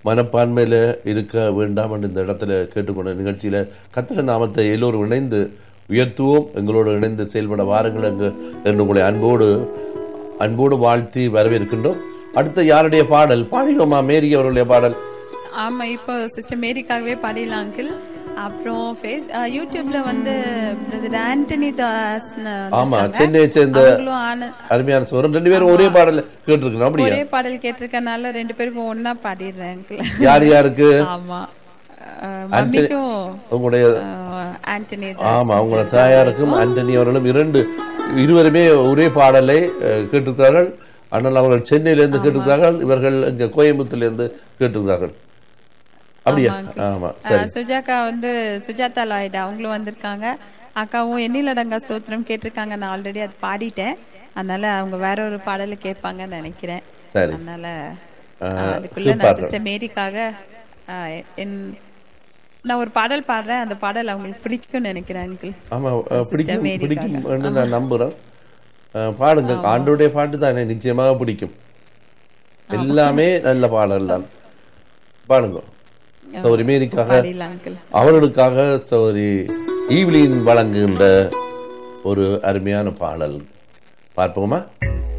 மனப்பான்மையில இருக்க வேண்டாம் என்று இந்த இடத்துல கேட்டுக்கொண்ட நிகழ்ச்சியில கத்திர நாமத்தை எல்லோரும் இணைந்து உயர்த்துவோம் எங்களோடு இணைந்து செயல்பட வாருங்கள் எங்கு என்று உங்களை அன்போடு அன்போடு வாழ்த்தி வரவேற்கின்றோம் அடுத்த யாருடைய பாடல் பாடினோமா மேரி அவர்களுடைய பாடல் ஆமா இப்போ சிஸ்டர் மேரிக்காகவே பாடிடலாம் அங்கிள் அப்புறம் ஃபேஸ் யூடியூப்ல வந்து பிரதர் ஆண்டனி தாஸ் ஆமா சென்னையை சேர்ந்த அவங்களும் ஆன அருமையான சோரன் ரெண்டு பேரும் ஒரே பாடல் கேட்டிருக்கணும் அப்படியா ஒரே பாடல் கேட்டிருக்கனால ரெண்டு பேருக்கும் ஒன்னா பாடிடுறேன் அங்கிள் யார் யாருக்கு ஆமா அஹ், மம்மிக்கும் உங்களுடைய அஹ், ஆண்டனி ஆமா அவங்களோட தாயாருக்கும் ஆண்டனி அவர்களும் இரண்டு இருவருமே ஒரே பாடலை அஹ், கேட்டிருக்கிறார்கள் ஆனால் அவர்கள் சென்னையிலிருந்து கேட்டிருக்கிறார்கள் இவர்கள் இங்க கோயம்புத்தூர்ல கேட்டிருக்கிறார்கள் அப்படியா ஆமா சரி அஹ், சுஜாதா வந்து சுஜாதா லாய்டு அவங்களும் வந்திருக்காங்க அக்காவும் எண்ணிலடங்கா ஸ்தோத்திரம் கேட்டிருக்காங்க நான் ஆல்ரெடி அது பாடிட்டேன் அதனால அவங்க வேற ஒரு பாடலை கேட்பாங்கன்னு நினைக்கிறேன் சரி அதனால அஹ், அஹ், அதுக்குள்ள நான் சிஸ்டர் மேரிக்காக அஹ், என் நான் ஒரு பாடல் பாடுறேன் அந்த பாடல் அவங்களுக்கு பிடிக்கும்னு நினைக்கிறேன் அங்கிள் ஆமா அஹ், பிடிக்கும் மேரிக்காக. பிடிக்கும் என்று நான் நம்புறேன் அஹ், பாடுங்க ஆண்டோடைய பாட்டு தானே நிச்சயமாக பிடிக்கும் எல்லாமே நல்ல பாடல் தான் பாடுங்க சௌரி மேரிக்காக பாடிடலாம் அங்கிள் அவர்களுக்காக சௌரி ஈவ்லின் வழங்குகின்ற ஒரு அருமையான பாடல் பார்ப்போமா